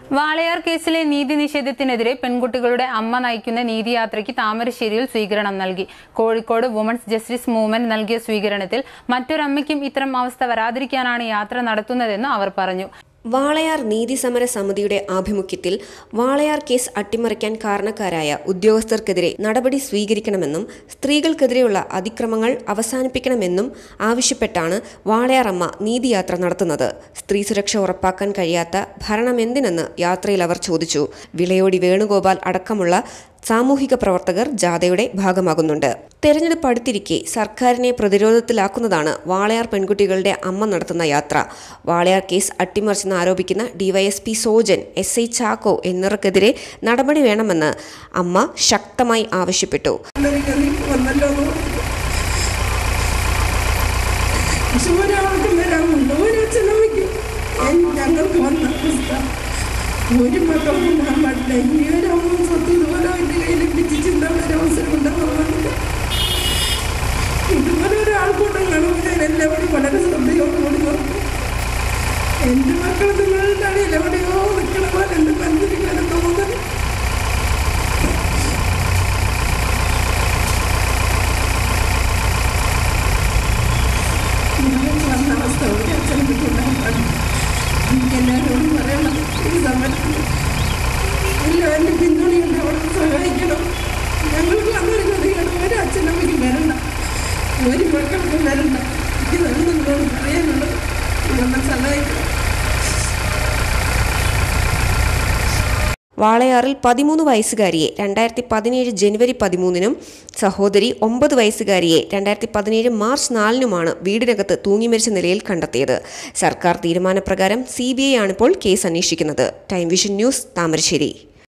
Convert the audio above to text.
വാളയാർ കേസിലെ നീതി നിഷേധത്തിനെതിരെ പെൺകുട്ടികളുടെ അമ്മ നയിക്കുന്ന നീതിയാത്രയ്ക്ക് താമരശ്ശേരിയിൽ സ്വീകരണം നൽകി കോഴിക്കോട് വുമൺസ് ജസ്റ്റിസ് മൂവ്മെന്റ് നൽകിയ സ്വീകരണത്തിൽ മറ്റൊരമ്മയ്ക്കും ഇത്തരം അവസ്ഥ വരാതിരിക്കാനാണ് യാത്ര നടത്തുന്നതെന്ന് അവർ പറഞ്ഞു വാളയാർ നീതിസമര സമിതിയുടെ ആഭിമുഖ്യത്തിൽ വാളയാർ കേസ് അട്ടിമറിക്കാൻ കാരണക്കാരായ ഉദ്യോഗസ്ഥർക്കെതിരെ നടപടി സ്വീകരിക്കണമെന്നും സ്ത്രീകൾക്കെതിരെയുള്ള അതിക്രമങ്ങൾ അവസാനിപ്പിക്കണമെന്നും ആവശ്യപ്പെട്ടാണ് വാളയാർ അമ്മ നീതിയാത്ര നടത്തുന്നത് സ്ത്രീ സുരക്ഷ ഉറപ്പാക്കാൻ കഴിയാത്ത ഭരണമെന്തിനെന്ന് യാത്രയിൽ അവർ ചോദിച്ചു വിളയോടി വേണുഗോപാൽ അടക്കമുള്ള സാമൂഹിക പ്രവർത്തകർ ജാഥയുടെ ഭാഗമാകുന്നുണ്ട് തെരഞ്ഞെടുപ്പ് അടുത്തിരിക്കെ സർക്കാരിനെ പ്രതിരോധത്തിലാക്കുന്നതാണ് വാളയാർ പെൺകുട്ടികളുടെ അമ്മ നടത്തുന്ന യാത്ര വാളയാർ കേസ് അട്ടിമറിച്ചെന്ന് ആരോപിക്കുന്ന DYSP Sojan S I Chacko എന്നിവർക്കെതിരെ നടപടി വേണമെന്ന് അമ്മ ശക്തമായി ആവശ്യപ്പെട്ടു വന്നല്ലോ പക്ഷെ ഒരാൾക്കും വരാമുണ്ട് ഒരച്ഛനമ്മയ്ക്കും ഞങ്ങൾക്ക് വന്ന അവസ്ഥ ഒരു മക്കൾക്കും ഞാൻ പാടില്ല ഈ ഒരു അമ്മ സ്വത്ത് ഇതുപോലെ എൻ്റെ കയ്യിൽ പിടിച്ച് ചിന്താൻ ഒരു അവസരം ഉണ്ടാവുന്നുണ്ട് ഇതുപോലെ ഒരാൾക്കൂട്ടം കാണുമ്പോൾ ഞാൻ എല്ലാവരും വളരെ ശ്രദ്ധയോടുകൂടി നോക്കും എൻ്റെ മക്കൾ നിങ്ങളുടെ അടിയിൽ എവിടെയോ നിൽക്കണ പോലെ എൻ്റെ മനസ്സിലിങ്ങനെ തോന്നുന്നത് ഞങ്ങൾക്ക് വന്ന അവസ്ഥ ഒരു അച്ഛനും ഉണ്ടാകാൻ പാടില്ല എനിക്ക് എല്ലാവരോടും പറയണം ഈ സമരത്തിൽ എല്ലാവരും പിന്തുണയുണ്ട് അവിടെ സഹായിക്കണം ഞങ്ങൾക്ക് വന്നൊരു ഗതികളും ഒരു അച്ഛനമ്മയ്ക്ക് വരണ്ട ഒരു മക്കൾക്കും വരണ്ട ഇതാണ് നിങ്ങളോട് പറയാനുള്ളത് നമ്മളെ സഹായിക്കണം വാളയാറിൽ പതിമൂന്ന് വയസ്സുകാരിയെ രണ്ടായിരത്തി പതിനേഴ് ജനുവരി പതിമൂന്നിനും സഹോദരി ഒമ്പത് വയസ്സുകാരിയെ രണ്ടായിരത്തി പതിനേഴ് മാർച്ച് നാലിനുമാണ് വീടിനകത്ത് തൂങ്ങിമരിച്ച നിലയിൽ കണ്ടെത്തിയത് സർക്കാർ തീരുമാനപ്രകാരം സി ബി ഐ ആണിപ്പോൾ കേസ് അന്വേഷിക്കുന്നത് ടൈം വിഷൻ ന്യൂസ് താമരശ്ശേരി